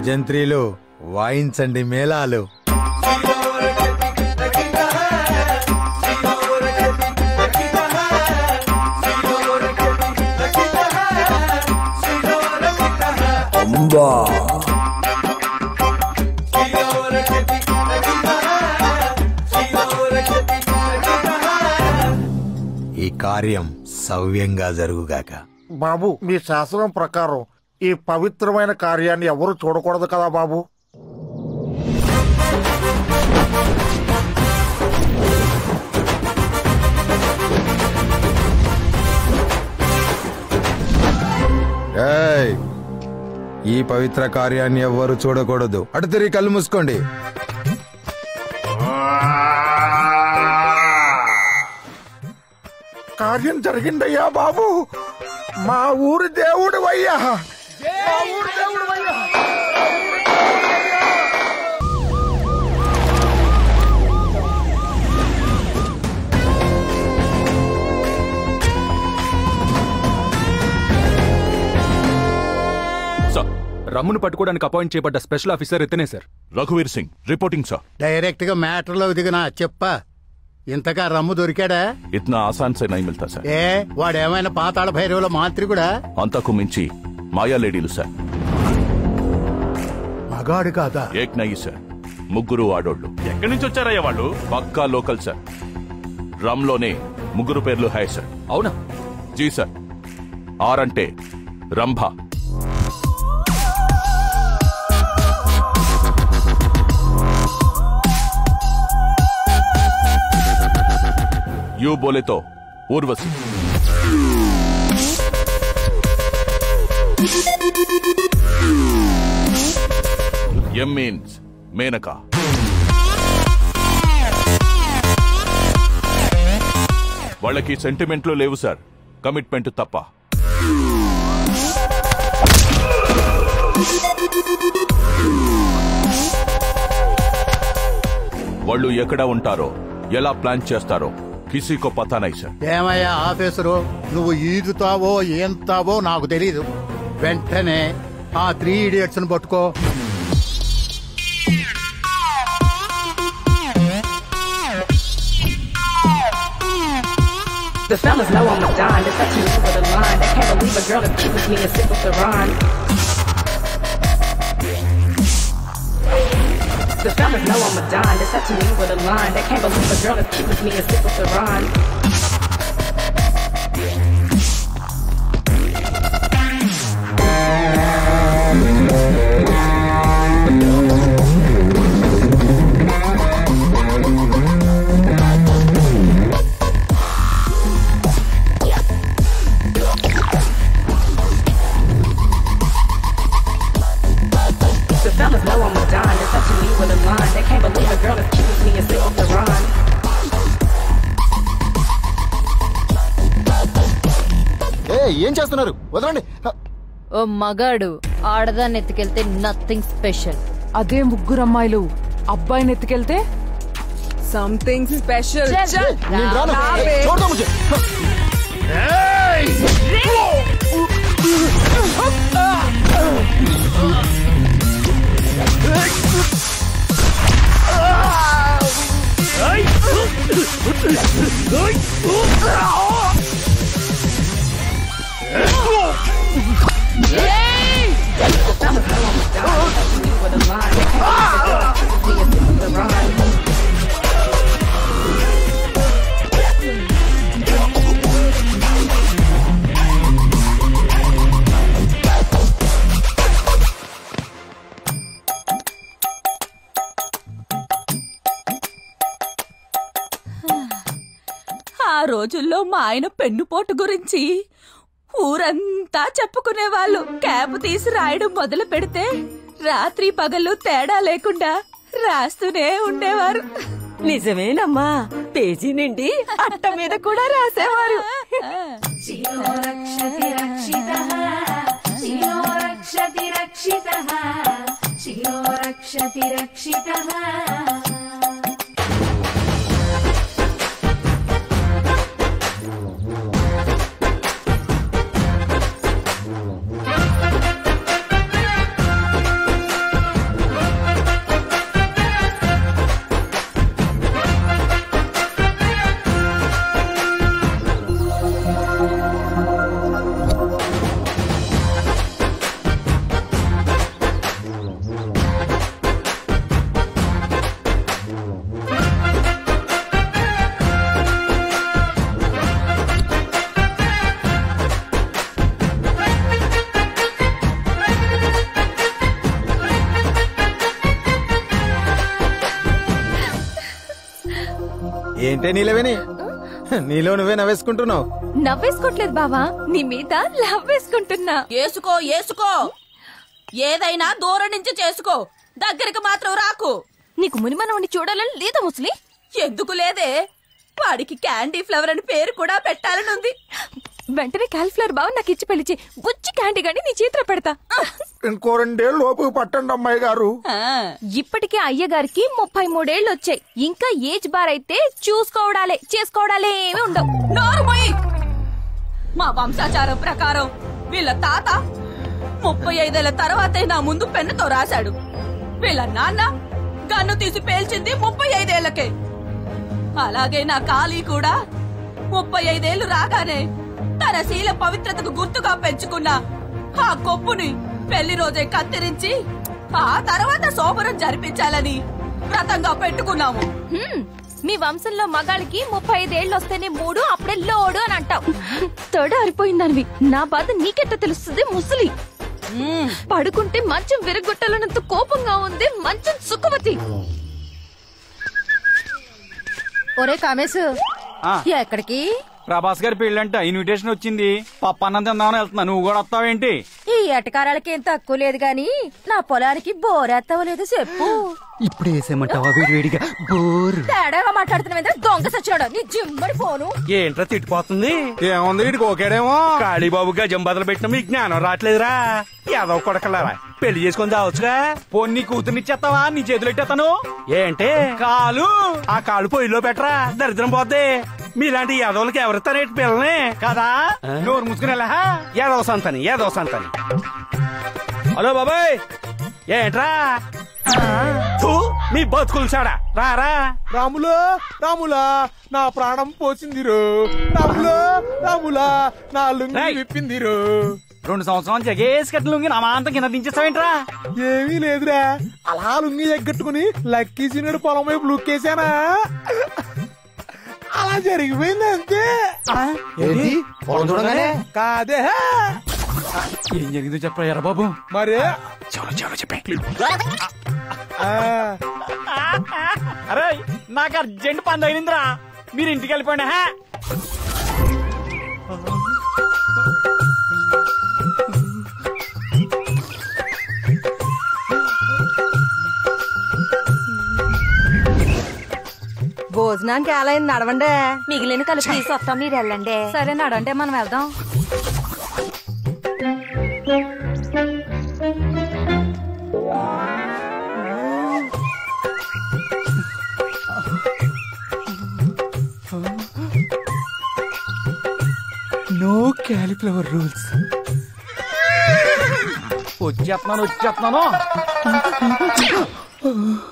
భజంత్రీలు వాయించండి మేళాలు ఈ కార్యం సవ్యంగా జరుగుగాక బాబు మీ శాసనం ప్రకారం ఈ పవిత్రమైన కార్యాన్ని ఎవరు చూడకూడదు కదా బాబు ఏయ్! ఈ పవిత్ర కార్యాన్ని ఎవ్వరు చూడకూడదు అటు తిరిగి కళ్ళు మూసుకోండి కార్యం జరిగిందయ్యా బాబు మా ఊరి దేవుడు అయ్యా మా ఊరి దేవుడు అయ్యా సార్ రమ్మును పట్టుకోవడానికి అపాయింట్ చేయబడ్డ స్పెషల్ ఆఫీసర్ ఇతనే సార్ రఘువీర్ సింగ్ రిపోర్టింగ్ సార్ డైరెక్ట్ గా మ్యాటర్లో దిగినా చెప్పా ఇంతగా రమ్ము దొరికాడా ఇतना आसान से नहीं मिलता సార్ ఏ వాడేమైనా పాతాళ భైరవుల మాంత్రికుడా అంతకు మించి మాయా లేడీలు సార్ మగాడు కాదా ఏక్ నయ్యి సార్ ముగ్గురు ఆడోళ్ళు ఎక్కడి నుంచి వచ్చారయ్యా వాళ్ళు పక్కా లోకల్ సార్ రమ్ లోనే ముగ్గురు పేర్లు హాయ్ సార్ అవునా జీ సార్ ఆర్ అంటే రంభ యూ బోలే తో ఊర్వశి ఎం మీన్స్ మేనకా వాళ్ళకి సెంటిమెంట్లు లేవు సార్ కమిట్మెంట్ తప్ప వాళ్ళు ఎక్కడ ఉంటారో ఎలా ప్లాన్ చేస్తారో కిసీకో పతా నై సార్ ఏమయ్యా ఆఫీసరు నువ్వు ఈదుతావో ఏంతావో నాకు తెలీదు వెంటనే ఆ త్రీ ఇడియట్స్ ని పట్టుకో The fellas know I'm a dime, it's touching me with a line. They can't believe a girl that keeps me a sip of the rhyme. The fellas know I'm a dime, it's touching me with a line. They can't believe a girl that keeps me a sip of the rhyme. The fellas know I'm a dime, it's touching me with a line. They can't believe a girl that keeps me a sip of the rhyme. ఏం చేస్తున్నారు వదలండి ఓ మగాడు ఆడదాన్ని ఎత్తుకెళ్తే nothing special అదే ముగ్గురు అమ్మాయిలు అబ్బాయిని ఎత్తుకెళ్తే something special నేను రాను చూడదా ముझे The fellas know I'm a dime, it's touching me with a line. They can't believe a girl that keeps me a sip of the rhyme. ఆ రోజుల్లో మా ఆయన పెన్నుపోటు గురించి ఊరంతా చెప్పుకునేవాళ్ళు క్యాబ్ తీసి రాయడం మొదలు పెడితే రాత్రి పగలు తేడా లేకుండా రాస్తూనే ఉండేవారు నిజమేనమ్మా పేజీ నిండి అట్ట మీద కూడా రాసేవారు శిలో రక్షతి రక్షితః శిలో రక్షతి రక్షితః శిలో రక్షతి రక్షితః ఏంటే నీలవేని నీలో నువ్వే నవ్వేసుకుంటున్నావు నవ్వేసుకోవట్లేదు బావా నీ మీద లవ్ వేసుకుంటున్నా ఏసుకో ఏసుకో ఏదైనా దూరం నుంచి చేసుకో దగ్గరికి మాత్రం రాకు నీకు మునిమనవని చూడాలని లేదా ముసలి ఎందుకు లేదే వాడికి క్యాండీ ఫ్లవర్ అని పేరు కూడా పెట్టాలని ఉంది వెంటనే కాలిఫ్లవర్ బావ నాకు ఇచ్చి పెళ్లిచి బుచ్చి క్యాండీ గాని నీ చేతిలో పెడతా ఇంకో రెండేళ్ళు లోపు పట్టండి అమ్మాయి గారు ఇప్పటికే అయ్యగారికి ముప్పై మూడేళ్లు వచ్చాయి ఇంకా ఏజ్ బార్ అయితే చూసుకోవడాలే చేసుకోవడాలే ఏమి ఉండవు నోరు మొయ్ మా వంశాచారం ప్రకారం వీళ్ళ తాత ముప్పై ఐదేళ్ల తర్వాతే నా ముందు పెన్నుతో రాశాడు వీళ్ళ నాన్న గన్ను తీసి పేల్చింది ముప్పై ఐదేళ్లకే అలాగే నా ఖాళీ కూడా ముప్పై ఐదేళ్లు రాగానే తన శీల పవిత్రతకు గుర్తుగా పెంచుకున్న ఆ కొప్పుని పెళ్లి రోజే కత్తిరించి ఆ తర్వాత శోభనం జరిపించాలని వ్రతంగా పెట్టుకున్నాము హ్మ్, మీ వంశంలో మగాళ్ళకి ముప్పై ఐదేళ్లు వస్తేనే మూడు అప్పుడే లోడు అని అంటావు తొడ అరిపోయిందనివి నా బాధ నీకెట్ట తెలుస్తుంది ముసలి పడుకుంటే మంచం విరగొట్టాలన్నంత కోపంగా ఉంది మంచం సుఖవతి ఒరే కామేశ్ ఆ. ఎక్కడికి ప్రభాస్ గారి పెళ్ళంట ఇన్విటేషన్ వచ్చింది పప్పు అన్నం తిందామని వెళ్తున్నా నువ్వు కూడా వస్తావేంటి ఈ ఎటకారాలకి ఏం తక్కువ లేదు గాని నా పొలానికి బోరేస్తావో లేదో చెప్పు ఇప్పుడు వేసేయమంటావా వేడివేడిగా బోరు తేడాగా మాట్లాడుతున్నా దొంగ సచ్చాడు నీ జిమ్మడి ఫోను ఏంట్రా తిట్టిపోతుంది ఏముంది వీడికి ఓకేడేమో కాళీబాబు గజం బదులు పెట్టిన మీకు జ్ఞానం రావట్లేదురా ఏదో కొడకలారా పెళ్లి చేసుకొని చావచ్చుగా పొన్ని కూతురునిచ్చేస్తావా నీ చేతులు ఎట్టేస్తాను ఏంటి కాలు ఆ కాళ్ళు పొయ్యిలో పెట్టరా దరిద్రం పోద్ది మీలాంటి యాదవులకి ఎవరిస్తానేటి పిల్లని కదా నోరు ముసుకునేలా యాదవ సంతని యాదవ సంతని హలో బాబాయ్ ఏంట్రా థూ, మీ బతుకులు చాడా రారా రాములా రాములా నా ప్రాణం పోసిందిరు రాములా రాములా నా లుంగి విప్పిందిరు రెండు సంవత్సరాలు జగేసి కట్టిన లుంగి నా మాంతం కింద దించేస్తావేంట్రా ఏమీ లేదురా అలా లుంగి ఎగ్గట్టుకుని లక్కీ సీనుడు పొలం వైపు లుక్కేశానా అలా జరిగిపోయింది అంతే ఏంటి పొలం చూడగానే కాదే ఏం జరిగిందో చెప్పరా ఎర్ర బాబు మరి చలో చలో చెప్పే ఆ, అరే నాకు అర్జెంట్ పని తగిలిందిరా మీరు ఇంటికి వెళ్ళిపోండి హా భోజనానికి ఎలా అయింది నడవండి మిగిలిన కలిపి తీసుకొస్తాం మీరు వెళ్ళండి సరే నడంటే మనం వెళ్దాం నో క్యాలిఫ్లవర్ రూల్స్ వచ్చేస్తున్నాను వచ్చేస్తున్నాను